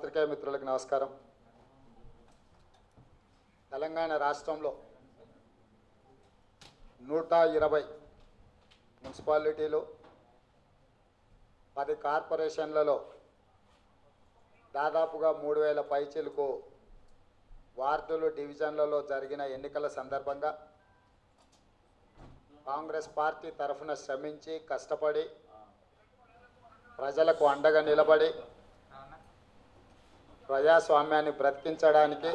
పాత్రికేయ మిత్రులకు నమస్కారం తెలంగాణ రాష్ట్రంలో నూట ఇరవై మున్సిపాలిటీలు పది కార్పొరేషన్లలో దాదాపుగా మూడు వేల పైచీలకు వార్డులు డివిజన్లలో జరిగిన ఎన్నికల సందర్భంగా కాంగ్రెస్ పార్టీ తరఫున శ్రమించి కష్టపడి ప్రజలకు అండగా నిలబడి ప్రజాస్వామ్యాన్ని బ్రతికించడానికి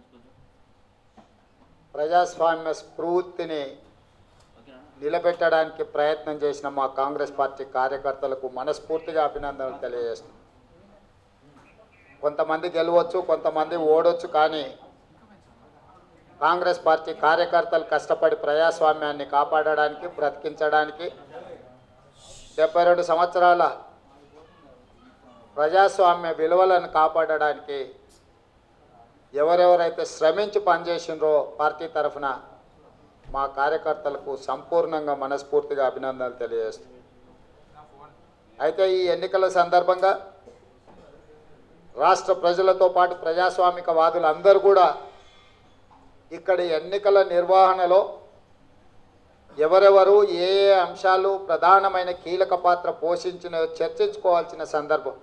ప్రజాస్వామ్య స్ఫూర్తిని నిలబెట్టడానికి ప్రయత్నం చేసిన మా కాంగ్రెస్ పార్టీ కార్యకర్తలకు మనస్ఫూర్తిగా అభినందనలు తెలియజేస్తున్నాం కొంతమంది గెలవచ్చు కొంతమంది ఓడొచ్చు కానీ కాంగ్రెస్ పార్టీ కార్యకర్తలు కష్టపడి ప్రజాస్వామ్యాన్ని కాపాడడానికి బ్రతికించడానికి డెబ్బై రెండు సంవత్సరాల ప్రజాస్వామ్య విలువలను కాపాడడానికి ఎవరెవరైతే శ్రమించి పనిచేసిండ్రో పార్టీ తరఫున మా కార్యకర్తలకు సంపూర్ణంగా మనస్ఫూర్తిగా అభినందనలు తెలియజేస్తుంది అయితే ఈ ఎన్నికల సందర్భంగా రాష్ట్ర ప్రజలతో పాటు ప్రజాస్వామిక వాదులు అందరూ కూడా ఇక్కడి ఎన్నికల నిర్వహణలో ఎవరెవరు ఏ ఏ అంశాలు ప్రధానమైన కీలక పాత్ర పోషించిన చర్చించుకోవాల్సిన సందర్భం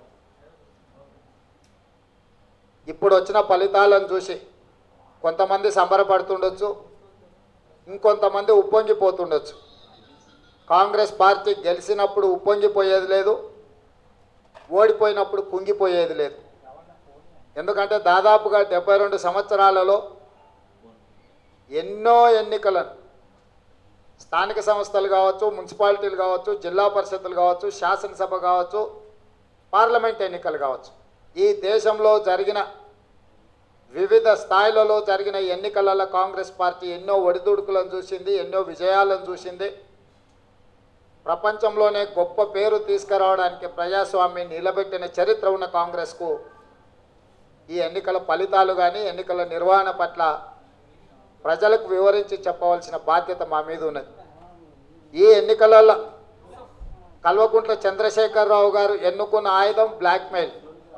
ఇప్పుడు వచ్చిన ఫలితాలను చూసి కొంతమంది సంబరపడుతుండొచ్చు ఇంకొంతమంది ఉప్పొంగిపోతుండొచ్చు కాంగ్రెస్ పార్టీ గెలిచినప్పుడు ఉప్పొంగిపోయేది లేదు ఓడిపోయినప్పుడు కుంగిపోయేది లేదు ఎందుకంటే దాదాపుగా డెబ్బై రెండు సంవత్సరాలలో ఎన్నో ఎన్నికలను స్థానిక సంస్థలు కావచ్చు మున్సిపాలిటీలు కావచ్చు జిల్లా పరిషత్తులు కావచ్చు శాసనసభ కావచ్చు పార్లమెంట్ ఎన్నికలు కావచ్చు ఈ దేశంలో జరిగిన వివిధ స్థాయిలలో జరిగిన ఎన్నికలలో కాంగ్రెస్ పార్టీ ఎన్నో ఒడిదుడుకులను చూసింది ఎన్నో విజయాలను చూసింది ప్రపంచంలోనే గొప్ప పేరు తీసుకురావడానికి ప్రజాస్వామ్యం నిలబెట్టిన చరిత్ర ఉన్న కాంగ్రెస్కు ఈ ఎన్నికల ఫలితాలు కానీ ఎన్నికల నిర్వహణ పట్ల ప్రజలకు వివరించి చెప్పవలసిన బాధ్యత మా మీద ఉన్నది ఈ ఎన్నికలలో కల్వకుంట్ల చంద్రశేఖరరావు గారు ఎన్నుకున్న ఆయుధం బ్లాక్మెయిల్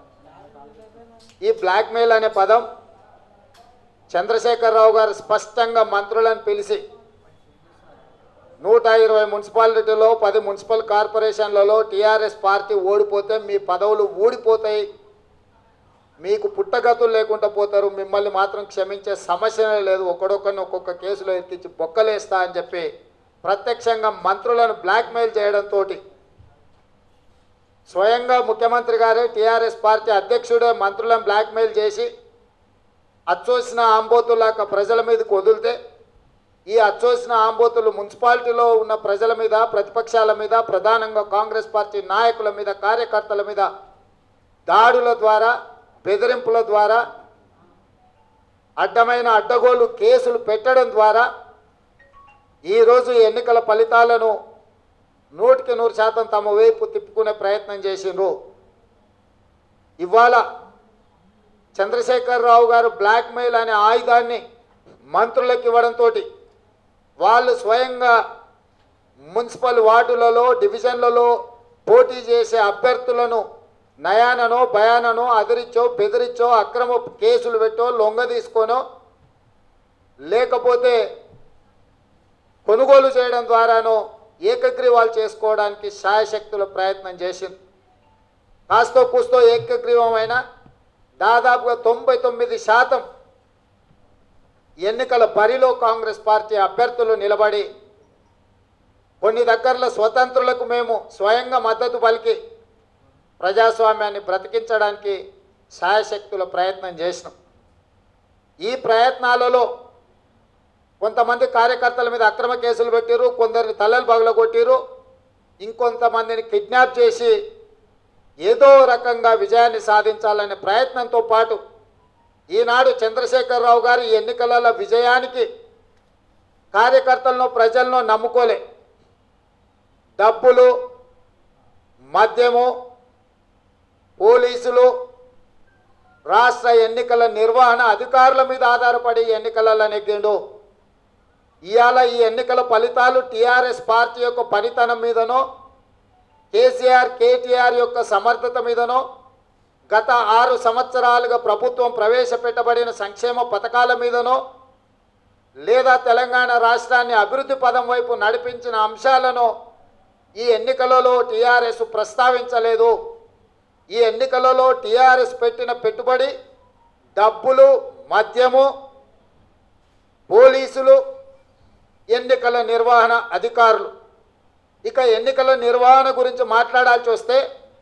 ఈ బ్లాక్మెయిల్ అనే పదం చంద్రశేఖరరావు గారు స్పష్టంగా మంత్రులను పిలిచి నూట ఇరవై మున్సిపాలిటీలో పది మున్సిపల్ కార్పొరేషన్లలో టీఆర్ఎస్ పార్టీ ఓడిపోతే మీ పదవులు ఊడిపోతాయి మీకు పుట్టగతులు లేకుండా పోతారు మిమ్మల్ని మాత్రం క్షమించే సమస్యనే లేదు ఒకడొక్కరిని ఒక్కొక్క కేసులో ఎత్తించి బొక్కలేస్తా అని చెప్పి ప్రత్యక్షంగా మంత్రులను బ్లాక్మెయిల్ చేయడంతో స్వయంగా ముఖ్యమంత్రి గారే టీఆర్ఎస్ పార్టీ అధ్యక్షుడే మంత్రులను బ్లాక్మెయిల్ చేసి అచ్చోసిన ఆంబోతులాక ప్రజల మీదకి వదిలితే ఈ అచ్చోసిన ఆంబోతులు మున్సిపాలిటీలో ఉన్న ప్రజల మీద ప్రతిపక్షాల మీద ప్రధానంగా కాంగ్రెస్ పార్టీ నాయకుల మీద కార్యకర్తల మీద దాడుల ద్వారా బెదిరింపుల ద్వారా అడ్డమైన అడ్డగోలు కేసులు పెట్టడం ద్వారా ఈరోజు ఎన్నికల ఫలితాలను నూటికి నూరు శాతం తమ వైపు తిప్పుకునే ప్రయత్నం చేసిండ్రు ఇవాళ చంద్రశేఖరరావు గారు బ్లాక్మెయిల్ అనే ఆయుధాన్ని మంత్రులకు ఇవ్వడంతో వాళ్ళు స్వయంగా మున్సిపల్ వార్డులలో డివిజన్లలో పోటీ చేసే అభ్యర్థులను నయాననో భయాననో అదిరిచ్చో బెదిరిచ్చో అక్రమ కేసులు పెట్టో లొంగ తీసుకోనో లేకపోతే కొనుగోలు చేయడం ద్వారానో ఏకగ్రీవాలు చేసుకోవడానికి శాయశక్తుల ప్రయత్నం చేసింది కాస్తో కూస్తో ఏకగ్రీవమైన దాదాపుగా తొంభై తొమ్మిది శాతం ఎన్నికల బరిలో కాంగ్రెస్ పార్టీ అభ్యర్థులు నిలబడి కొన్ని దగ్గరలో స్వతంత్రులకు మేము స్వయంగా మద్దతు పలికి ప్రజాస్వామ్యాన్ని బ్రతికించడానికి శాయశక్తుల ప్రయత్నం చేసినాం ఈ ప్రయత్నాలలో కొంతమంది కార్యకర్తల మీద అక్రమ కేసులు పెట్టిరు కొందరిని తలలు పగలగొట్టిరు ఇంకొంతమందిని కిడ్నాప్ చేసి ఏదో రకంగా విజయాన్ని సాధించాలనే ప్రయత్నంతో పాటు ఈనాడు చంద్రశేఖరరావు గారు ఈ ఎన్నికల విజయానికి కార్యకర్తలను ప్రజలను నమ్ముకోలే డబ్బులు మద్యము పోలీసులు రాష్ట్ర ఎన్నికల నిర్వహణ అధికారుల మీద ఆధారపడి ఎన్నికలలో నెగ్గిండు ఇవాళ ఈ ఎన్నికల ఫలితాలు టీఆర్ఎస్ పార్టీ యొక్క పనితనం మీదనో కేసీఆర్ కేటీఆర్ యొక్క సమర్థత మీదనో గత ఆరు సంవత్సరాలుగా ప్రభుత్వం ప్రవేశపెట్టబడిన సంక్షేమ పథకాల మీదనో లేదా తెలంగాణ రాష్ట్రాన్ని అభివృద్ధి పదం వైపు నడిపించిన అంశాలను ఈ ఎన్నికలలో టీఆర్ఎస్ ప్రస్తావించలేదు ఈ ఎన్నికలలో టీఆర్ఎస్ పెట్టిన పెట్టుబడి డబ్బులు మద్యము పోలీసులు ఎన్నికల నిర్వహణ అధికారులు ఇక ఎన్నికల నిర్వహణ గురించి మాట్లాడాల్సి వస్తే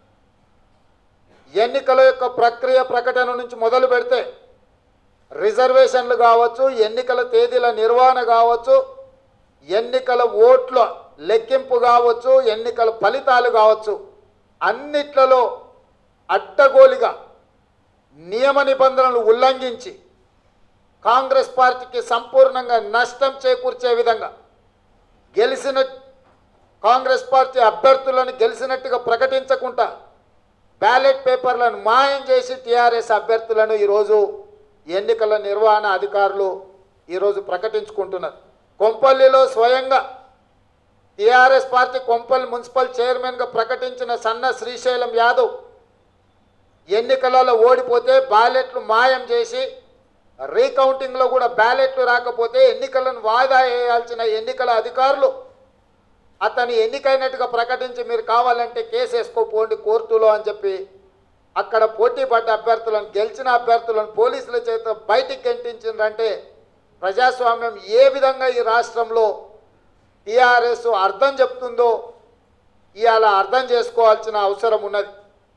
ఎన్నికల యొక్క ప్రక్రియ ప్రకటన నుంచి మొదలు పెడితే రిజర్వేషన్లు కావచ్చు ఎన్నికల తేదీల నిర్వహణ కావచ్చు ఎన్నికల ఓట్ల లెక్కింపు కావచ్చు ఎన్నికల ఫలితాలు కావచ్చు అన్నిట్లలో అడ్డగోలిగా నియమ నిబంధనలు ఉల్లంఘించి కాంగ్రెస్ పార్టీకి సంపూర్ణంగా నష్టం చేకూర్చే విధంగా గెలిచిన కాంగ్రెస్ పార్టీ అభ్యర్థులను గెలిచినట్టుగా ప్రకటించకుండా బ్యాలెట్ పేపర్లను మాయం చేసి టీఆర్ఎస్ అభ్యర్థులను ఈరోజు ఎన్నికల నిర్వహణ అధికారులు ఈరోజు ప్రకటించుకుంటున్నారు కొంపల్లిలో స్వయంగా టీఆర్ఎస్ పార్టీ కొంపల్లి మున్సిపల్ చైర్మన్గా ప్రకటించిన సన్న శ్రీశైలం యాదవ్ ఎన్నికలలో ఓడిపోతే బ్యాలెట్లు మాయం చేసి రీకౌంటింగ్లో కూడా బ్యాలెట్లు రాకపోతే ఎన్నికలను వాయిదా వేయాల్సిన ఎన్నికల అధికారులు అతను ఎన్నికైనట్టుగా ప్రకటించి మీరు కావాలంటే కేసు వేసుకోపోండి కోర్టులో అని చెప్పి అక్కడ పోటీ పడ్డ అభ్యర్థులను గెలిచిన అభ్యర్థులను పోలీసుల చేత బయటికి గెంటించిందంటే ప్రజాస్వామ్యం ఏ విధంగా ఈ రాష్ట్రంలో టీఆర్ఎస్ అర్థం చెప్తుందో ఇవాళ అర్థం చేసుకోవాల్సిన అవసరం ఉన్నది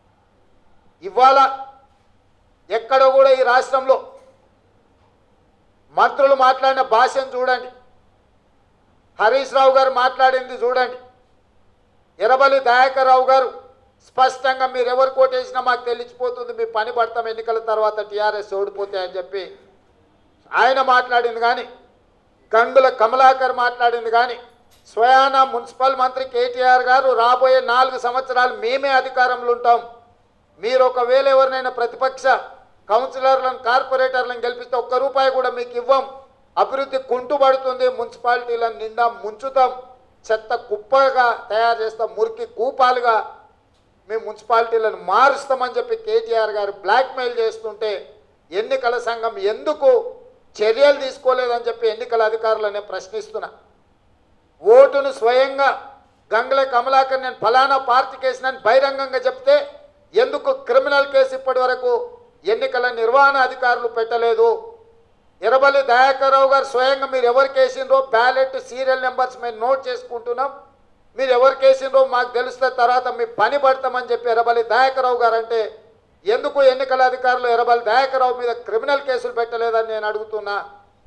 ఇవాళ ఎక్కడ కూడా ఈ రాష్ట్రంలో మంత్రులు మాట్లాడిన భాషను చూడండి హరీష్ రావు గారు మాట్లాడింది చూడండి ఎర్రబల్లి దయాకర్ రావు గారు స్పష్టంగా మీరు ఎవరు కోటేసినా మాకు తెలిసిపోతుంది మీ పని పడతాం ఎన్నికల తర్వాత టీఆర్ఎస్ ఓడిపోతే అని చెప్పి ఆయన మాట్లాడింది కానీ గంగుల కమలాకర్ మాట్లాడింది కానీ స్వయాన మున్సిపల్ మంత్రి కేటీఆర్ గారు రాబోయే నాలుగు సంవత్సరాలు మేమే అధికారంలో ఉంటాం మీరు ఒకవేళ ఎవరినైనా ప్రతిపక్ష కౌన్సిలర్లను కార్పొరేటర్లను గెలిపిస్తే ఒక్క రూపాయి కూడా మీకు ఇవ్వం అభివృద్ధి కుంటుపడుతుంది మున్సిపాలిటీలను నిండా ముంచుతాం చెత్త కుప్పగా తయారు చేస్తాం మురికి కూపాలుగా మేము మున్సిపాలిటీలను మారుస్తామని చెప్పి కేటీఆర్ గారు బ్లాక్మెయిల్ చేస్తుంటే ఎన్నికల సంఘం ఎందుకు చర్యలు తీసుకోలేదని చెప్పి ఎన్నికల అధికారులను ప్రశ్నిస్తున్నా ఓటును స్వయంగా గంగుల కమలాకర్ నేను ఫలానా పార్టీకి వేసినని బహిరంగంగా చెప్తే ఎందుకు క్రిమినల్ కేసు ఇప్పటి వరకు ఎన్నికల నిర్వహణ అధికారులు పెట్టలేదు ఎర్రబల్లి దయాకర్రావు గారు స్వయంగా మీరు ఎవరికి వేసిండ్రో బ్యాలెట్ సీరియల్ నెంబర్స్ మేము నోట్ చేసుకుంటున్నాం మీరు ఎవరికి వేసిండ్రో మాకు తెలిస్తే తర్వాత మీ పని పడతామని చెప్పి ఎర్రబల్లి దయాకర్రావు గారు అంటే ఎందుకు ఎన్నికల అధికారులు ఎర్రబల్లి దయాకర్రావు మీద క్రిమినల్ కేసులు పెట్టలేదని నేను అడుగుతున్నా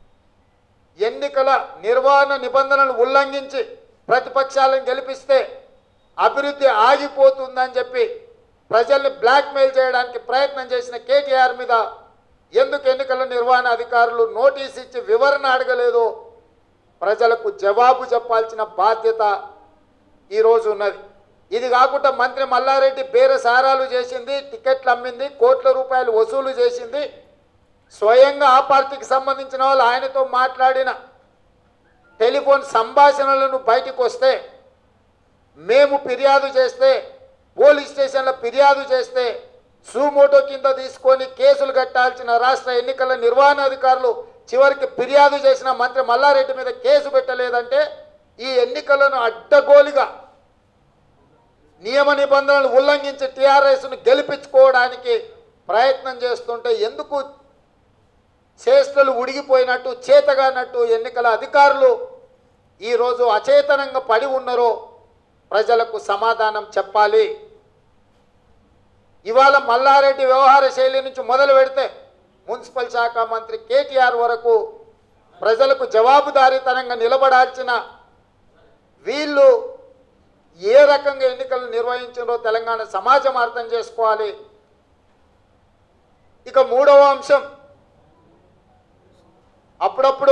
ఎన్నికల నిర్వహణ నిబంధనలు ఉల్లంఘించి ప్రతిపక్షాలను గెలిపిస్తే అభివృద్ధి ఆగిపోతుందని చెప్పి ప్రజల్ని బ్లాక్మెయిల్ చేయడానికి ప్రయత్నం చేసిన కేటీఆర్ మీద ఎందుకు ఎన్నికల నిర్వహణ అధికారులు నోటీస్ ఇచ్చి వివరణ అడగలేదు ప్రజలకు జవాబు చెప్పాల్సిన బాధ్యత ఈరోజు ఉన్నది ఇది కాకుండా మంత్రి మల్లారెడ్డి బేరసారాలు చేసింది టికెట్లు అమ్మింది కోట్ల రూపాయలు వసూలు చేసింది స్వయంగా ఆ పార్టీకి సంబంధించిన వాళ్ళు ఆయనతో మాట్లాడిన టెలిఫోన్ సంభాషణలను బయటకు వస్తే మేము ఫిర్యాదు చేస్తే పోలీస్ స్టేషన్లో ఫిర్యాదు చేస్తే సూమోటో కింద తీసుకొని కేసులు కట్టాల్సిన రాష్ట్ర ఎన్నికల నిర్వహణ అధికారులు చివరికి ఫిర్యాదు చేసిన మంత్రి మల్లారెడ్డి మీద కేసు పెట్టలేదంటే ఈ ఎన్నికలను అడ్డగోలుగా నియమ నిబంధనలు ఉల్లంఘించి టీఆర్ఎస్ను గెలిపించుకోవడానికి ప్రయత్నం చేస్తుంటే ఎందుకు చేష్టలు ఉడిగిపోయినట్టు చేతగానట్టు ఎన్నికల అధికారులు ఈరోజు అచేతనంగా పడి ఉన్నారో ప్రజలకు సమాధానం చెప్పాలి ఇవాళ మల్లారెడ్డి వ్యవహార శైలి నుంచి మొదలు పెడితే మున్సిపల్ శాఖ మంత్రి కేటీఆర్ వరకు ప్రజలకు జవాబుదారీతనంగా నిలబడాల్సిన వీళ్ళు ఏ రకంగా ఎన్నికలు నిర్వహించారో తెలంగాణ సమాజం అర్థం చేసుకోవాలి ఇక మూడవ అంశం అప్పుడప్పుడు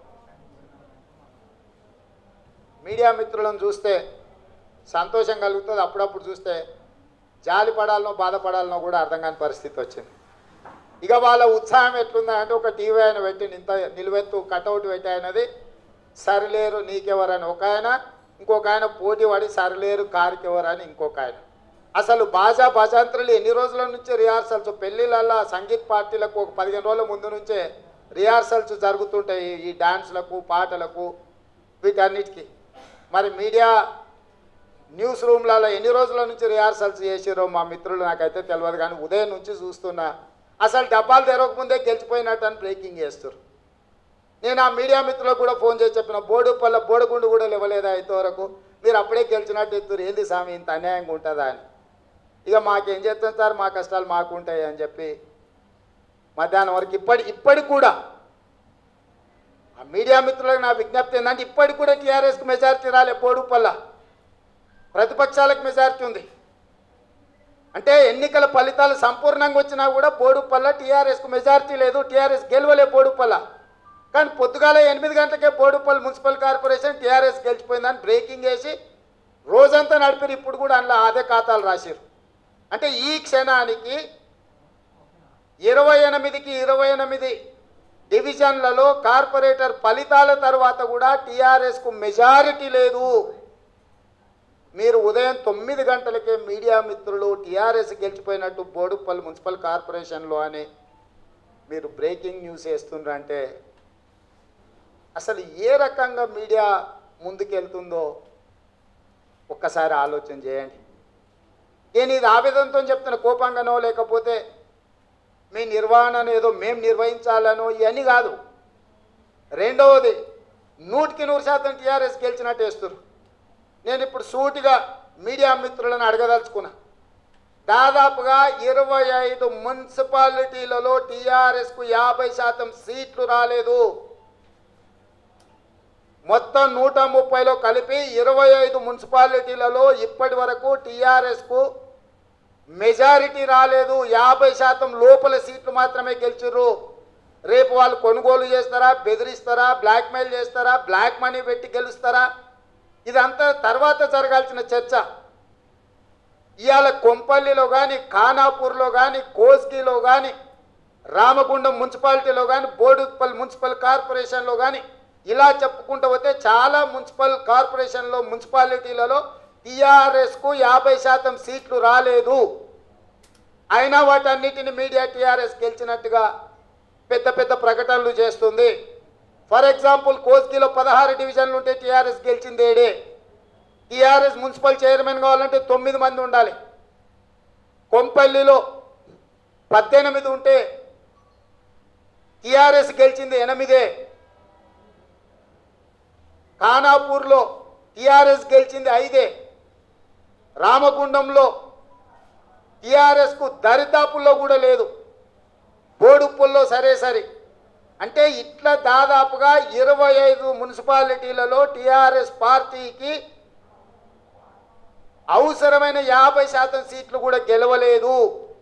మీడియా మిత్రులను చూస్తే సంతోషం కలుగుతుంది అప్పుడప్పుడు చూస్తే జాలి పడాలనో బాధపడాలనో కూడా అర్థం కాని పరిస్థితి వచ్చింది ఇక వాళ్ళ ఉత్సాహం ఎట్లుందా అంటే ఒక టీవీ ఆయన పెట్టి ఇంత నిలువెత్తు కటౌట్ పెట్టి ఆయనది సరిలేరు నీకెవరని ఒక ఆయన ఇంకొక ఆయన పోటీ పడి సరిలేరు కారుకి ఎవరని ఇంకొక ఆయన అసలు భాషా భాషాంతరులు ఎన్ని రోజుల నుంచి రిహార్సల్స్ పెళ్ళిళ్ళల్లో సంగీత్ పార్టీలకు ఒక పదిహేను రోజుల ముందు నుంచే రిహార్సల్స్ జరుగుతుంటాయి ఈ డాన్స్లకు పాటలకు వీటన్నిటికీ మరి మీడియా న్యూస్ రూమ్లలో ఎన్ని రోజుల నుంచి రిహార్సల్స్ చేసారో మా మిత్రులు నాకైతే తెలియదు కానీ ఉదయం నుంచి చూస్తున్నా అసలు డబ్బాలు తెరవకముందే గెలిచిపోయినట్టు అని బ్రేకింగ్ చేస్తారు నేను ఆ మీడియా మిత్రులకు కూడా ఫోన్ చేసి చెప్పిన బోర్డు పల్ల బోడుగుండు కూడా లేవలేదా ఇంతవరకు మీరు అప్పుడే గెలిచినట్టు ఎత్తురు ఏంది స్వామి ఇంత అన్యాయంగా ఉంటుందా అని ఇక మాకేం చేస్తాం సార్ మా కష్టాలు మాకు ఉంటాయి అని చెప్పి మధ్యాహ్నం వరకు ఇప్పటి ఇప్పటికి కూడా ఆ మీడియా మిత్రులకు నా విజ్ఞప్తి ఏంటంటే ఇప్పటికి కూడా టీఆర్ఎస్కి మెజారిటీ రాలే బోడుపల్ల ప్రతిపక్షాలకు మెజారిటీ ఉంది అంటే ఎన్నికల ఫలితాలు సంపూర్ణంగా వచ్చినా కూడా బోడుపల్ల టీఆర్ఎస్కు మెజారిటీ లేదు టీఆర్ఎస్ గెలవలే బోడుపల్ల కానీ పొద్దుగాల ఎనిమిది గంటలకే బోడుపల్లి మున్సిపల్ కార్పొరేషన్ టీఆర్ఎస్ గెలిచిపోయిందని బ్రేకింగ్ వేసి రోజంతా నడిపారు ఇప్పుడు కూడా అందులో అదే ఖాతాలు రాశారు అంటే ఈ క్షణానికి ఇరవై ఎనిమిదికి ఇరవై ఎనిమిది డివిజన్లలో కార్పొరేటర్ ఫలితాల తర్వాత కూడా టీఆర్ఎస్కు మెజారిటీ లేదు మీరు ఉదయం తొమ్మిది గంటలకే మీడియా మిత్రులు టీఆర్ఎస్ గెలిచిపోయినట్టు బోడుపల్లి మున్సిపల్ కార్పొరేషన్లో అని మీరు బ్రేకింగ్ న్యూస్ వేస్తుండ్రంటే అసలు ఏ రకంగా మీడియా ముందుకెళ్తుందో ఒక్కసారి ఆలోచన చేయండి నేను ఇది ఆవేదనతో చెప్తున్న కోపంగానో లేకపోతే మీ నిర్వహణను ఏదో మేము నిర్వహించాలనో ఇవన్నీ కాదు రెండవది నూటికి నూరు శాతం టీఆర్ఎస్ గెలిచినట్టు వేస్తారు నేను ఇప్పుడు సూటిగా మీడియా మిత్రులను అడగదలుచుకున్నా దాదాపుగా ఇరవై ఐదు మున్సిపాలిటీలలో టీఆర్ఎస్కు యాభై శాతం సీట్లు రాలేదు మొత్తం నూట ముప్పైలో కలిపి ఇరవై ఐదు మున్సిపాలిటీలలో ఇప్పటి వరకు టీఆర్ఎస్కు మెజారిటీ రాలేదు యాభై శాతం లోపల సీట్లు మాత్రమే గెలిచిర్రు రేపు వాళ్ళు కొనుగోలు చేస్తారా బెదిరిస్తారా బ్లాక్మెయిల్ చేస్తారా బ్లాక్ మనీ పెట్టి గెలుస్తారా ఇదంతా తర్వాత జరగాల్సిన చర్చ ఇవాళ కొంపల్లిలో కానీ ఖానాపూర్లో కానీ కోస్గిలో కానీ రామగుండం మున్సిపాలిటీలో కానీ బోడుపల్లి మున్సిపల్ కార్పొరేషన్లో కానీ ఇలా చెప్పుకుంటూ పోతే చాలా మున్సిపల్ కార్పొరేషన్లో మున్సిపాలిటీలలో టీఆర్ఎస్కు యాభై శాతం సీట్లు రాలేదు అయినా వాటన్నిటిని మీడియా టీఆర్ఎస్ గెలిచినట్టుగా పెద్ద పెద్ద ప్రకటనలు చేస్తుంది ఫర్ ఎగ్జాంపుల్ కోస్గిలో పదహారు డివిజన్లు ఉంటే టీఆర్ఎస్ గెలిచింది ఏడే టీఆర్ఎస్ మున్సిపల్ చైర్మన్ కావాలంటే తొమ్మిది మంది ఉండాలి కొంపల్లిలో పద్దెనిమిది ఉంటే టీఆర్ఎస్ గెలిచింది ఎనిమిదే ఖానాపూర్లో టీఆర్ఎస్ గెలిచింది ఐదే రామగుండంలో టీఆర్ఎస్కు దరిదాపుల్లో కూడా లేదు బోడుప్పుల్లో సరే సరే అంటే ఇట్లా దాదాపుగా ఇరవై ఐదు మున్సిపాలిటీలలో టీఆర్ఎస్ పార్టీకి అవసరమైన యాభై శాతం సీట్లు కూడా గెలవలేదు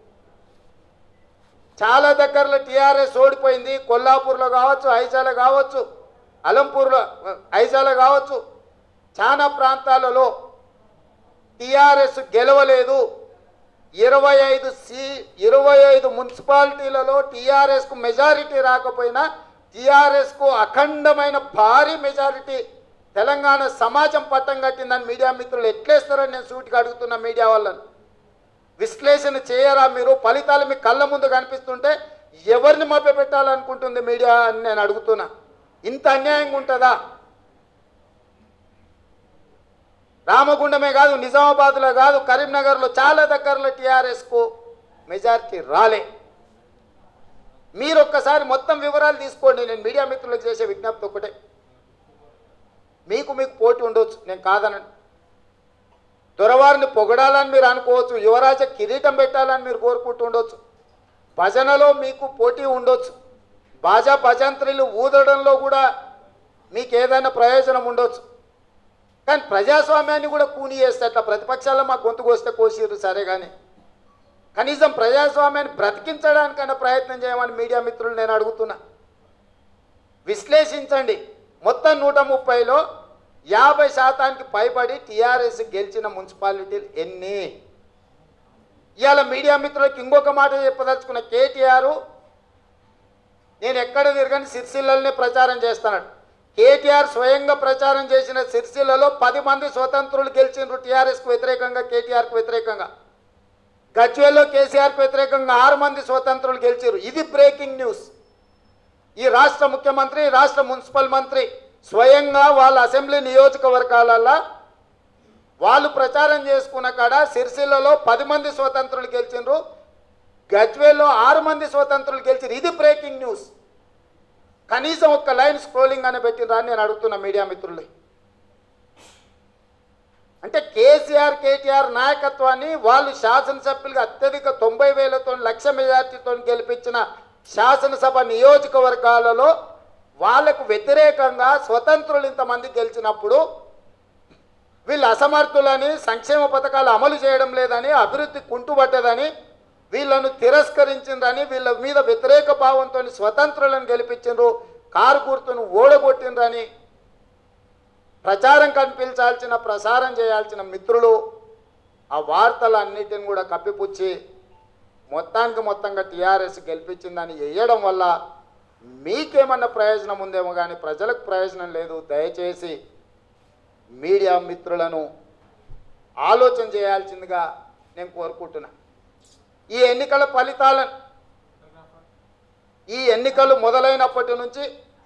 చాలా దగ్గరలో టీఆర్ఎస్ ఓడిపోయింది కొల్లాపూర్లో కావచ్చు ఐజాల కావచ్చు అలంపూర్లో ఐజాల కావచ్చు చాలా ప్రాంతాలలో టీఆర్ఎస్ గెలవలేదు ఇరవై ఐదు సి ఇరవై ఐదు మున్సిపాలిటీలలో టీఆర్ఎస్కు మెజారిటీ రాకపోయినా టీఆర్ఎస్కు అఖండమైన భారీ మెజారిటీ తెలంగాణ సమాజం పట్టం కట్టిందని మీడియా మిత్రులు ఎట్లేస్తారని నేను సూటిగా అడుగుతున్న మీడియా వాళ్ళను విశ్లేషణ చేయరా మీరు ఫలితాలు మీ కళ్ళ ముందు కనిపిస్తుంటే ఎవరిని మభ్యపెట్టాలనుకుంటుంది మీడియా అని నేను అడుగుతున్నా ఇంత అన్యాయంగా ఉంటుందా రామగుండమే కాదు నిజామాబాద్లో కాదు కరీంనగర్లో చాలా దగ్గరలో టీఆర్ఎస్కు మెజారిటీ రాలే మీరు ఒక్కసారి మొత్తం వివరాలు తీసుకోండి నేను మీడియా మిత్రులకు చేసే విజ్ఞప్తి ఒకటే మీకు మీకు పోటీ ఉండొచ్చు నేను కాదనను దొరవారిని పొగడాలని మీరు అనుకోవచ్చు యువరాజ కిరీటం పెట్టాలని మీరు కోరుకుంటూ ఉండొచ్చు భజనలో మీకు పోటీ ఉండొచ్చు బాజా భజంత్రులు ఊదడంలో కూడా మీకు ఏదైనా ప్రయోజనం ఉండొచ్చు కానీ ప్రజాస్వామ్యాన్ని కూడా కూని చేస్తే అట్లా ప్రతిపక్షాల్లో మా గొంతు కోస్తే కోసిర్రు సరే కానీ కనీసం ప్రజాస్వామ్యాన్ని బ్రతికించడానికైనా ప్రయత్నం చేయమని మీడియా మిత్రులు నేను అడుగుతున్నా విశ్లేషించండి మొత్తం నూట ముప్పైలో యాభై శాతానికి పైబడి టీఆర్ఎస్ గెలిచిన మున్సిపాలిటీలు ఎన్ని ఇవాళ మీడియా మిత్రులకు ఇంకొక మాట చెప్పదలుచుకున్న కేటీఆర్ నేను ఎక్కడ తిరగని సిరిసిల్లనే ప్రచారం చేస్తున్నాడు కేటీఆర్ స్వయంగా ప్రచారం చేసిన సిరిసిల్లలో పది మంది స్వతంత్రులు గెలిచిండ్రు టీఆర్ఎస్కు వ్యతిరేకంగా కేటీఆర్కు వ్యతిరేకంగా గజ్వేల్లో కేసీఆర్ వ్యతిరేకంగా ఆరు మంది స్వతంత్రులు గెలిచారు ఇది బ్రేకింగ్ న్యూస్ ఈ రాష్ట్ర ముఖ్యమంత్రి రాష్ట్ర మున్సిపల్ మంత్రి స్వయంగా వాళ్ళ అసెంబ్లీ నియోజకవర్గాలలో వాళ్ళు ప్రచారం చేసుకున్న కాడ సిరిసిల్లలో పది మంది స్వతంత్రులు గెలిచిండ్రు గజ్వేల్లో ఆరు మంది స్వతంత్రులు గెలిచారు ఇది బ్రేకింగ్ న్యూస్ కనీసం ఒక్క లైన్ స్క్రోలింగ్ అని పెట్టినరా అని నేను అడుగుతున్నా మీడియా మిత్రులు అంటే కేసీఆర్ కేటీఆర్ నాయకత్వాన్ని వాళ్ళు శాసనసభ్యులుగా అత్యధిక తొంభై వేలతో లక్ష మెజార్టీతో గెలిపించిన శాసనసభ నియోజకవర్గాలలో వాళ్లకు వ్యతిరేకంగా స్వతంత్రులు ఇంతమంది గెలిచినప్పుడు వీళ్ళు అసమర్థులని సంక్షేమ పథకాలు అమలు చేయడం లేదని అభివృద్ధి కుంటుపడ్డదని వీళ్ళను తిరస్కరించిండ్రని వీళ్ళ మీద వ్యతిరేక భావంతో స్వతంత్రులను గెలిపించిండ్రు కారు గుర్తును ఓడగొట్టిండ్రని ప్రచారం కనిపించాల్సిన ప్రసారం చేయాల్సిన మిత్రులు ఆ వార్తలన్నిటిని కూడా కప్పిపుచ్చి మొత్తానికి మొత్తంగా టీఆర్ఎస్ గెలిపించిందని వేయడం వల్ల మీకేమన్నా ప్రయోజనం ఉందేమో కానీ ప్రజలకు ప్రయోజనం లేదు దయచేసి మీడియా మిత్రులను ఆలోచన చేయాల్సిందిగా నేను కోరుకుంటున్నా ఈ ఎన్నికల ఫలితాలను ఈ ఎన్నికలు మొదలైనప్పటి నుంచి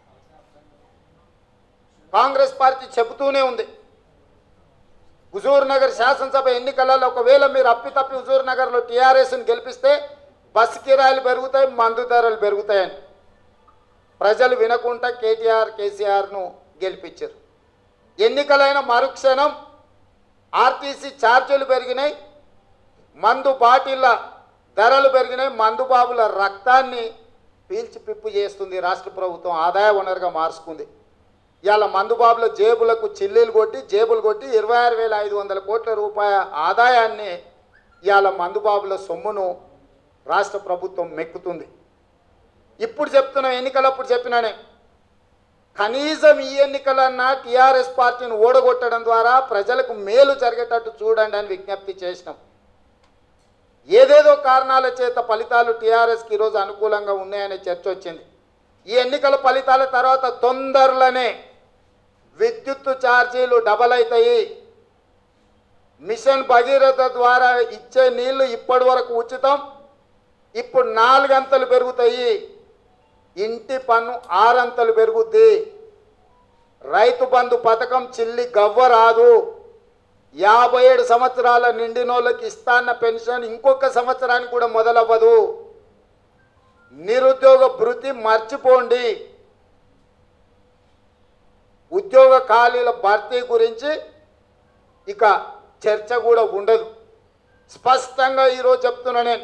కాంగ్రెస్ పార్టీ చెబుతూనే ఉంది హుజూర్ నగర్ శాసనసభ ఎన్నికలలో ఒకవేళ మీరు అప్పితప్పి హుజూర్ నగర్లో టీఆర్ఎస్ని గెలిపిస్తే బస్ కిరాయిలు పెరుగుతాయి మందు ధరలు పెరుగుతాయని ప్రజలు వినకుండా కేటీఆర్ కేసీఆర్ను గెలిపించారు ఎన్నికలైన మరుక్షణం ఆర్టీసీ ఛార్జీలు పెరిగినాయి మందు బాటిళ్ళ ధరలు పెరిగినాయి మందు బాబుల రక్తాన్ని పీల్చి పిప్పు చేస్తుంది రాష్ట్ర ప్రభుత్వం ఆదాయ వనరుగా మార్చుకుంది ఇవాళ మందుబాబుల జేబులకు చిల్లీలు కొట్టి జేబులు కొట్టి ఇరవై ఆరు వేల ఐదు వందల కోట్ల రూపాయ ఆదాయాన్ని ఇవాళ మందుబాబుల సొమ్మును రాష్ట్ర ప్రభుత్వం మెక్కుతుంది ఇప్పుడు చెప్తున్న ఎన్నికలప్పుడు చెప్పినానే కనీసం ఈ ఎన్నికలన్నా టీఆర్ఎస్ పార్టీని ఓడగొట్టడం ద్వారా ప్రజలకు మేలు జరిగేటట్టు చూడండి అని విజ్ఞప్తి చేసినాం ఏదేదో కారణాల చేత ఫలితాలు టీఆర్ఎస్కి ఈరోజు అనుకూలంగా ఉన్నాయనే చర్చ వచ్చింది ఈ ఎన్నికల ఫలితాల తర్వాత తొందరలోనే విద్యుత్ ఛార్జీలు డబల్ అవుతాయి మిషన్ భగీరథ ద్వారా ఇచ్చే నీళ్లు ఇప్పటి వరకు ఉచితం ఇప్పుడు నాలుగంతలు పెరుగుతాయి ఇంటి పన్ను ఆరంతలు పెరుగుద్ది రైతు బంధు పథకం చిల్లి గవ్వ రాదు యాభై ఏడు సంవత్సరాల నిండినోళ్ళకి ఇస్తాన్న పెన్షన్ ఇంకొక సంవత్సరానికి కూడా మొదలవ్వదు నిరుద్యోగ భృతి మర్చిపోండి ఉద్యోగ ఖాళీల భర్తీ గురించి ఇక చర్చ కూడా ఉండదు స్పష్టంగా ఈరోజు చెప్తున్నా నేను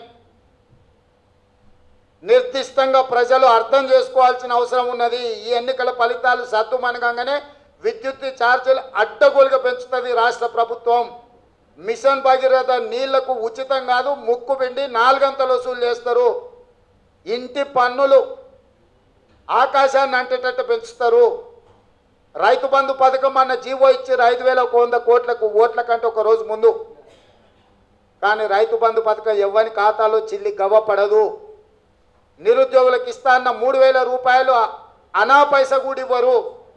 నిర్దిష్టంగా ప్రజలు అర్థం చేసుకోవాల్సిన అవసరం ఉన్నది ఈ ఎన్నికల ఫలితాలు సత్తుమనగానే విద్యుత్ ఛార్జీలు అడ్డగోలుగా పెంచుతుంది రాష్ట్ర ప్రభుత్వం మిషన్ భగీరథ నీళ్లకు ఉచితం కాదు ముక్కు పిండి నాలుగంతలు వసూలు చేస్తారు ఇంటి పన్నులు ఆకాశాన్ని అంటేటట్టు పెంచుతారు రైతు బంధు పథకం అన్న జీవో ఇచ్చారు ఐదు వేల ఒక వంద కోట్లకు ఓట్ల కంటే ఒక రోజు ముందు కానీ రైతు బంధు పథకం ఎవ్వని ఖాతాలో చిల్లి గవ్వ పడదు నిరుద్యోగులకు ఇస్తా అన్న మూడు వేల రూపాయలు అనా పైస కూడా ఇవ్వరు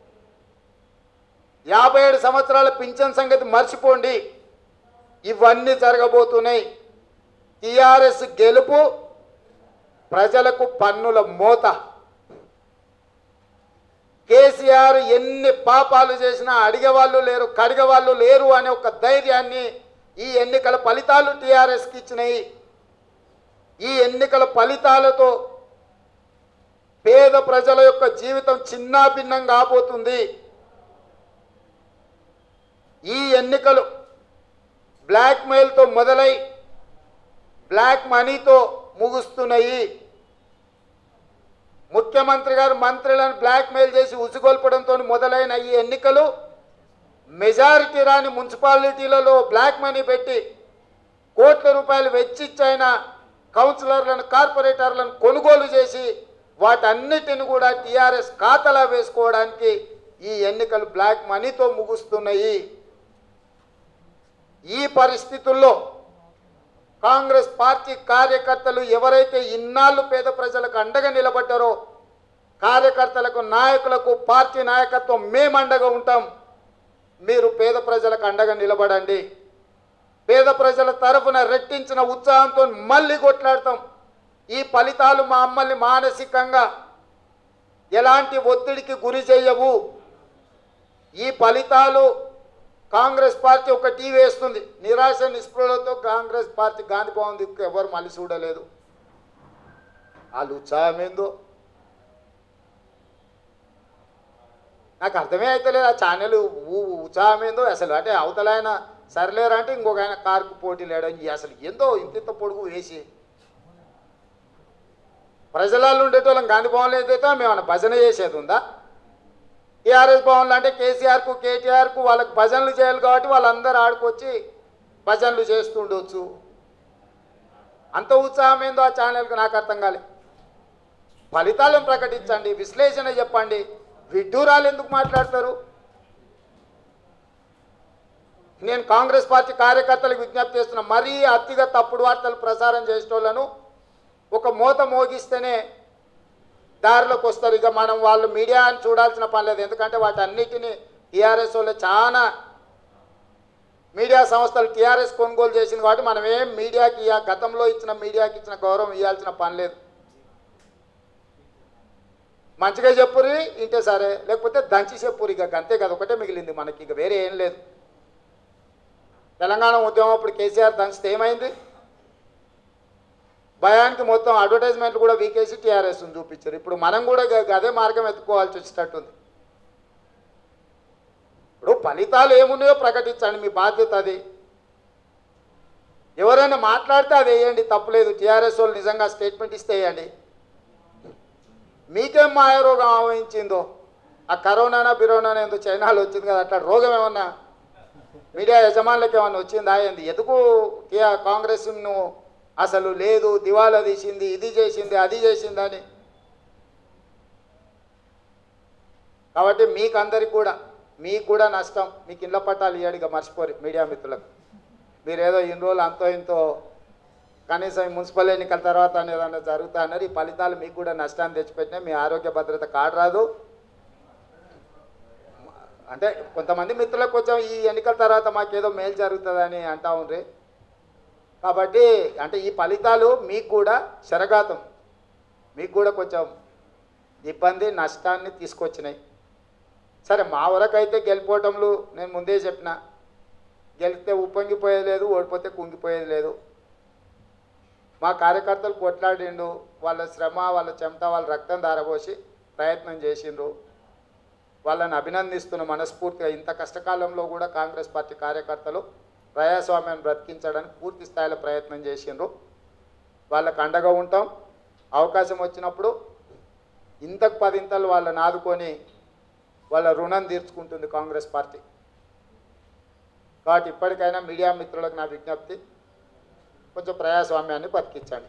యాభై ఏడు సంవత్సరాల పింఛన్ సంగతి మర్చిపోండి ఇవన్నీ జరగబోతున్నాయి టిఆర్ఎస్ గెలుపు ప్రజలకు పన్నుల మోత కేసీఆర్ ఎన్ని పాపాలు చేసినా అడిగేవాళ్ళు లేరు కడిగేవాళ్ళు లేరు అనే ఒక ధైర్యాన్ని ఈ ఎన్నికల ఫలితాలు టీఆర్ఎస్కి ఇచ్చినాయి ఈ ఎన్నికల ఫలితాలతో పేద ప్రజల యొక్క జీవితం చిన్నాభిన్నం కాబోతుంది ఈ ఎన్నికలు బ్లాక్ మెయిల్తో మొదలై బ్లాక్ మనీతో ముగుస్తున్నాయి ముఖ్యమంత్రి గారు మంత్రులను బ్లాక్మెయిల్ చేసి ఉసుగొల్పడంతో మొదలైన ఈ ఎన్నికలు మెజారిటీ రాని మున్సిపాలిటీలలో బ్లాక్ మనీ పెట్టి కోట్ల రూపాయలు వెచ్చిచ్చైన కౌన్సిలర్లను కార్పొరేటర్లను కొనుగోలు చేసి వాటన్నిటిని కూడా టీఆర్ఎస్ ఖాతాలో వేసుకోవడానికి ఈ ఎన్నికలు బ్లాక్ మనీతో ముగుస్తున్నాయి ఈ పరిస్థితుల్లో కాంగ్రెస్ పార్టీ కార్యకర్తలు ఎవరైతే ఇన్నాళ్ళు పేద ప్రజలకు అండగా నిలబడ్డారో కార్యకర్తలకు నాయకులకు పార్టీ నాయకత్వం మేము అండగా ఉంటాం మీరు పేద ప్రజలకు అండగా నిలబడండి పేద ప్రజల తరఫున రెట్టించిన ఉత్సాహంతో మళ్ళీ కొట్లాడతాం ఈ ఫలితాలు మా మమ్మల్ని మానసికంగా ఎలాంటి ఒత్తిడికి గురి చేయవు ఈ ఫలితాలు కాంగ్రెస్ పార్టీ ఒక టీ వేస్తుంది నిరాశ నిస్పృహలతో కాంగ్రెస్ పార్టీ గాంధీ భవన్ దిక్కు ఎవరు మళ్ళీ చూడలేదు వాళ్ళు ఉత్సాహం ఏందో నాకు అర్థమే అవుతలేదు ఆ ఛానల్ ఊ- ఉత్సాహం ఏందో అసలు అంటే అవతల ఆయన సర్లేరా అంటే ఇంకొక ఆయన కార్కు పోటీ లేడం ఈ అసలు ఏందో ఇంత ఇంత పొడుగు వేసి ప్రజలలో ఉండేటోళ్ళం గాంధీ భవన్లో ఏదైతే మేము ఏమైనా భజన చేసేది ఉందా టీఆర్ఎస్ భవన్లో అంటే కేసీఆర్కు కేటీఆర్కు వాళ్ళకి భజనలు చేయాలి కాబట్టి వాళ్ళందరూ ఆడుకొచ్చి భజనలు చేస్తుండొచ్చు అంత ఉత్సాహం ఏందో ఆ ఛానల్కి నాకు అర్థం కాలే ఫలితాలను ప్రకటించండి విశ్లేషణ చెప్పండి విడ్డూరాలు ఎందుకు మాట్లాడతారు నేను కాంగ్రెస్ పార్టీ కార్యకర్తలకు విజ్ఞప్తి చేస్తున్నా మరీ అతిగా తప్పుడు వార్తలు ప్రసారం చేసేటోళ్ళను ఒక మూత మోగిస్తేనే దారిలోకి వస్తారు ఇక మనం వాళ్ళు మీడియా అని చూడాల్సిన పని లేదు ఎందుకంటే వాటన్నిటిని టీఆర్ఎస్ వాళ్ళు చాలా మీడియా సంస్థలు టీఆర్ఎస్ కొనుగోలు చేసింది కాబట్టి మనం ఏం మీడియాకి ఇయ్య- గతంలో ఇచ్చిన మీడియాకి ఇచ్చిన గౌరవం ఇవ్వాల్సిన పని లేదు మంచిగా చెప్పురి ఇంటే సరే లేకపోతే దంచి చెప్పురు ఇక అంతే కదా ఒకటే మిగిలింది మనకి ఇక వేరే ఏం లేదు తెలంగాణ ఉద్యమం అప్పుడు కేసీఆర్ దంచితే ఏమైంది భయానికి మొత్తం అడ్వర్టైజ్మెంట్లు కూడా వీకేసి టీఆర్ఎస్ చూపించారు ఇప్పుడు మనం కూడా గ- అదే మార్గం ఎత్తుకోవాల్సి వచ్చేటట్టుంది ఇప్పుడు ఫలితాలు ఏమున్నాయో ప్రకటించండి మీ బాధ్యత అది ఎవరైనా మాట్లాడితే అది వేయండి తప్పులేదు టీఆర్ఎస్ వాళ్ళు నిజంగా స్టేట్మెంట్ ఇస్తే వేయండి మీకేం మాయ రోగం ఆవహించిందో ఆ కరోనానా బిరోనానా ఏందో చైనాలో వచ్చింది కదా అట్లా రోగం ఏమన్నా మీడియా యజమానులకు ఏమన్నా వచ్చిందా ఏంది ఎందుకు టీఆర్ కాంగ్రెస్ నువ్వు అసలు లేదు దివాలా తీసింది ఇది చేసింది అది చేసింది అని కాబట్టి మీకు అందరికి కూడా మీకు కూడా నష్టం మీకు ఇళ్ళ పట్టాలు ఇయ్యాడిగా మర్చిపోరు మీడియా మిత్రులకు మీరు ఏదో ఇన్ని రోజులు అంతో ఇంతో కనీసం ఈ మున్సిపల్ ఎన్నికల తర్వాత ఏదైనా జరుగుతా అన్నారు ఈ ఫలితాలు మీకు కూడా నష్టాన్ని తెచ్చిపెట్టినా మీ ఆరోగ్య భద్రత కార్డు రాదు అంటే కొంతమంది మిత్రులకు కొంచెం ఈ ఎన్నికల తర్వాత మాకేదో మేలు జరుగుతుందని అంటా ఉండ్రి కాబట్టి అంటే ఈ ఫలితాలు మీకు కూడా శరఘాతం మీకు కూడా కొంచెం ఇబ్బంది నష్టాన్ని తీసుకొచ్చినాయి సరే మా వరకైతే గెలిపోవటంలో నేను ముందే చెప్పిన గెలిస్తే ఉప్పొంగిపోయేది లేదు ఓడిపోతే కుంగిపోయేది లేదు మా కార్యకర్తలు కొట్లాడిండు వాళ్ళ శ్రమ వాళ్ళ చెమట వాళ్ళ రక్తం దారబోసి ప్రయత్నం చేసిండ్రు వాళ్ళని అభినందిస్తున్న మనస్ఫూర్తిగా ఇంత కష్టకాలంలో కూడా కాంగ్రెస్ పార్టీ కార్యకర్తలు ప్రజాస్వామ్యాన్ని బ్రతికించడానికి పూర్తి స్థాయిలో ప్రయత్నం చేసిండ్రు వాళ్ళకు అండగా ఉంటాం అవకాశం వచ్చినప్పుడు ఇంతకు పదింతలు వాళ్ళని ఆదుకొని వాళ్ళ రుణం తీర్చుకుంటుంది కాంగ్రెస్ పార్టీ కాబట్టి ఇప్పటికైనా మీడియా మిత్రులకు నా విజ్ఞప్తి కొంచెం ప్రజాస్వామ్యాన్ని బతికించండి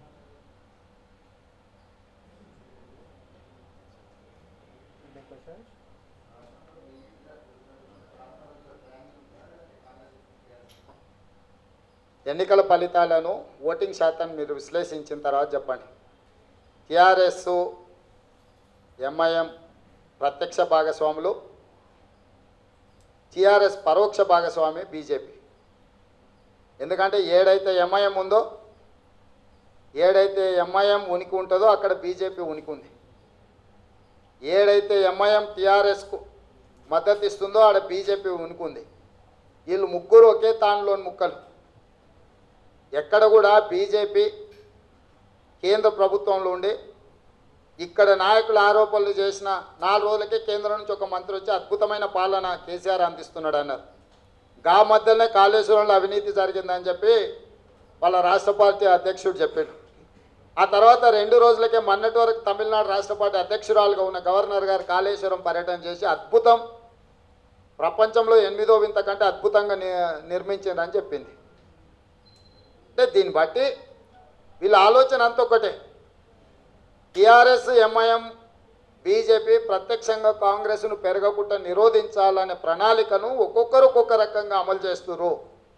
ఎన్నికల ఫలితాలను ఓటింగ్ శాతాన్ని మీరు విశ్లేషించిన తర్వాత చెప్పండి టిఆర్ఎస్ ఎంఐఎం ప్రత్యక్ష భాగస్వాములు టిఆర్ఎస్ పరోక్ష భాగస్వామి బీజేపీ ఎందుకంటే ఏడైతే ఎంఐఎం ఉందో ఏడైతే ఎంఐఎం ఉనికి ఉంటుందో అక్కడ బీజేపీ ఉనికి ఉంది ఏడైతే ఎంఐఎం టీఆర్ఎస్కు మద్దతు ఇస్తుందో ఆడ బీజేపీ ఉనికి ఉంది వీళ్ళు ముగ్గురు ఒకే తానులోని ముక్కలు ఎక్కడ కూడా బీజేపీ కేంద్ర ప్రభుత్వంలో ఉండి ఇక్కడ నాయకులు ఆరోపణలు చేసిన నాలుగు రోజులకే కేంద్రం నుంచి ఒక మంత్రి వచ్చి అద్భుతమైన పాలన కేసీఆర్ అందిస్తున్నాడు అన్నారు గా మధ్యలోనే కాళేశ్వరంలో అవినీతి జరిగిందని చెప్పి వాళ్ళ రాష్ట్ర పార్టీ అధ్యక్షుడు చెప్పాడు ఆ తర్వాత రెండు రోజులకే మొన్నటి వరకు తమిళనాడు రాష్ట్ర పార్టీ అధ్యక్షురాలుగా ఉన్న గవర్నర్ గారు కాళేశ్వరం పర్యటన చేసి అద్భుతం ప్రపంచంలో ఎనిమిదో వింత కంటే అద్భుతంగా ని నిర్మించిందని చెప్పింది అంటే దీన్ని బట్టి వీళ్ళ ఆలోచన అంత ఒకటే టిఆర్ఎస్ ఎంఐఎం బీజేపీ ప్రత్యక్షంగా కాంగ్రెస్ను పెరగకుండా నిరోధించాలనే ప్రణాళికను ఒక్కొక్కరు ఒక్కొక్క రకంగా అమలు చేస్తున్నారు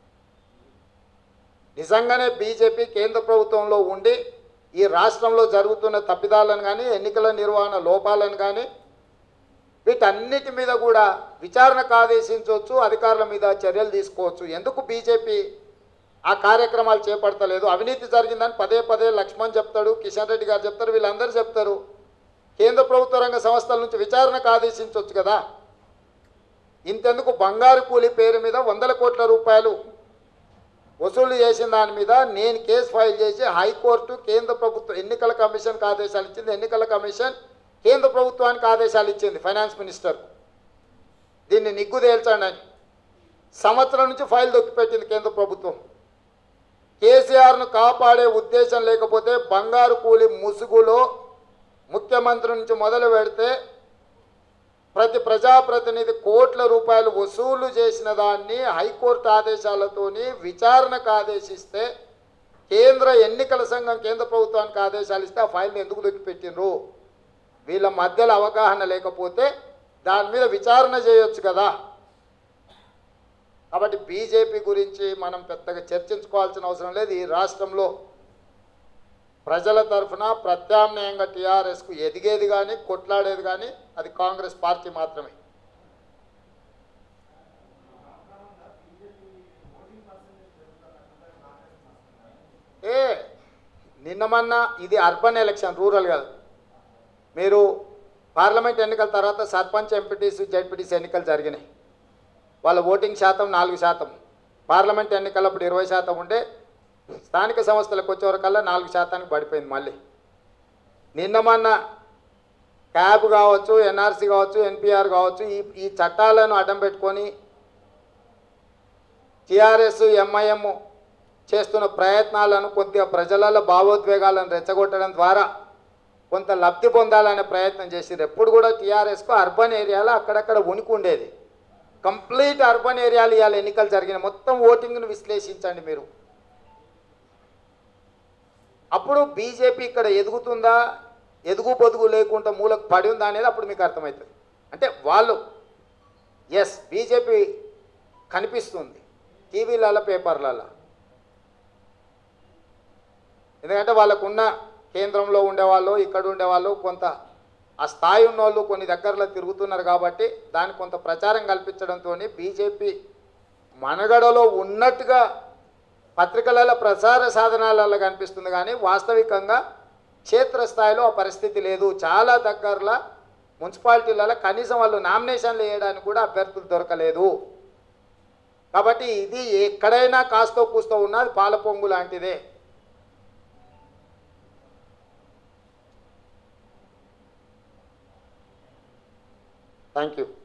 నిజంగానే బీజేపీ కేంద్ర ప్రభుత్వంలో ఉండి ఈ రాష్ట్రంలో జరుగుతున్న తప్పిదాలను కానీ ఎన్నికల నిర్వహణ లోపాలను కానీ వీటన్నిటి మీద కూడా విచారణకు ఆదేశించవచ్చు అధికారుల మీద చర్యలు తీసుకోవచ్చు ఎందుకు బీజేపీ ఆ కార్యక్రమాలు చేపడతలేదు అవినీతి జరిగిందని పదే పదే లక్ష్మణ్ చెప్తాడు కిషన్ రెడ్డి గారు చెప్తారు వీళ్ళందరూ చెప్తారు కేంద్ర ప్రభుత్వ రంగ సంస్థల నుంచి విచారణకు ఆదేశించవచ్చు కదా ఇంతెందుకు బంగారు కూలి పేరు మీద వందల కోట్ల రూపాయలు వసూలు చేసిన దాని మీద నేను కేసు ఫైల్ చేసి హైకోర్టు కేంద్ర ప్రభుత్వం ఎన్నికల కమిషన్కి ఆదేశాలు ఇచ్చింది ఎన్నికల కమిషన్ కేంద్ర ప్రభుత్వానికి ఆదేశాలు ఇచ్చింది ఫైనాన్స్ మినిస్టర్ దీన్ని నిగ్గు తేల్చండి అని సంవత్సరం నుంచి ఫైల్ దొక్కిపెట్టింది కేంద్ర ప్రభుత్వం కేసీఆర్ను కాపాడే ఉద్దేశం లేకపోతే బంగారు కూలి ముసుగులో ముఖ్యమంత్రి నుంచి మొదలు పెడితే ప్రతి ప్రజాప్రతినిధి కోట్ల రూపాయలు వసూలు చేసిన దాన్ని హైకోర్టు ఆదేశాలతోని విచారణకు ఆదేశిస్తే కేంద్ర ఎన్నికల సంఘం కేంద్ర ప్రభుత్వానికి ఆదేశాలు ఇస్తే ఆ ఫైల్ని ఎందుకు దొక్కిపెట్టినరు వీళ్ళ మధ్యలో అవగాహన లేకపోతే దాని మీద విచారణ చేయొచ్చు కదా కాబట్టి బీజేపీ గురించి మనం పెద్దగా చర్చించుకోవాల్సిన అవసరం లేదు ఈ రాష్ట్రంలో ప్రజల తరఫున ప్రత్యామ్నాయంగా టీఆర్ఎస్కు ఎదిగేది కానీ కొట్లాడేది కానీ అది కాంగ్రెస్ పార్టీ మాత్రమే ఏ నిన్న మొన్న ఇది అర్బన్ ఎలక్షన్ రూరల్ కాదు మీరు పార్లమెంట్ ఎన్నికల తర్వాత సర్పంచ్ ఎంపీటీసీ జడ్పీటీసీ ఎన్నికలు జరిగినాయి వాళ్ళ ఓటింగ్ శాతం నాలుగు శాతం పార్లమెంట్ ఎన్నికలప్పుడు ఇరవై శాతం ఉంటే స్థానిక సంస్థలకు వచ్చేవరకల్లా నాలుగు శాతానికి పడిపోయింది మళ్ళీ నిన్న మొన్న క్యాబ్ కావచ్చు ఎన్ఆర్సీ కావచ్చు ఎన్పిఆర్ కావచ్చు ఈ ఈ చట్టాలను అడ్డం పెట్టుకొని టిఆర్ఎస్ ఎంఐఎం చేస్తున్న ప్రయత్నాలను కొద్దిగా ప్రజలలో భావోద్వేగాలను రెచ్చగొట్టడం ద్వారా కొంత లబ్ధి పొందాలనే ప్రయత్నం చేసిర్రు ఎప్పుడు కూడా టీఆర్ఎస్కు అర్బన్ ఏరియాలో అక్కడక్కడ ఉనికి ఉండేది కంప్లీట్ అర్బన్ ఏరియాలు ఇవాళ ఎన్నికలు జరిగిన మొత్తం ఓటింగ్ను విశ్లేషించండి మీరు అప్పుడు బీజేపీ ఇక్కడ ఎదుగుతుందా ఎదుగు పొదుగు లేకుండా మూలకు పడి ఉందా అనేది అప్పుడు మీకు అర్థమవుతుంది అంటే వాళ్ళు ఎస్ బీజేపీ కనిపిస్తుంది టీవీలలో పేపర్లలో ఎందుకంటే వాళ్ళకున్న కేంద్రంలో ఉండేవాళ్ళు ఇక్కడ ఉండేవాళ్ళు కొంత ఆ స్థాయి ఉన్నోళ్ళు కొన్ని దగ్గరలో తిరుగుతున్నారు కాబట్టి దానికి కొంత ప్రచారం కల్పించడంతో బీజేపీ మనగడలో ఉన్నట్టుగా పత్రికలలో ప్రసార సాధనాలలో కనిపిస్తుంది కానీ వాస్తవికంగా క్షేత్రస్థాయిలో ఆ పరిస్థితి లేదు చాలా దగ్గరలో మున్సిపాలిటీలలో కనీసం వాళ్ళు నామినేషన్లు వేయడానికి కూడా అభ్యర్థులు దొరకలేదు కాబట్టి ఇది ఎక్కడైనా కాస్తో కూస్తో ఉన్నది పాల పొంగు లాంటిదే థ్యాంక్ యూ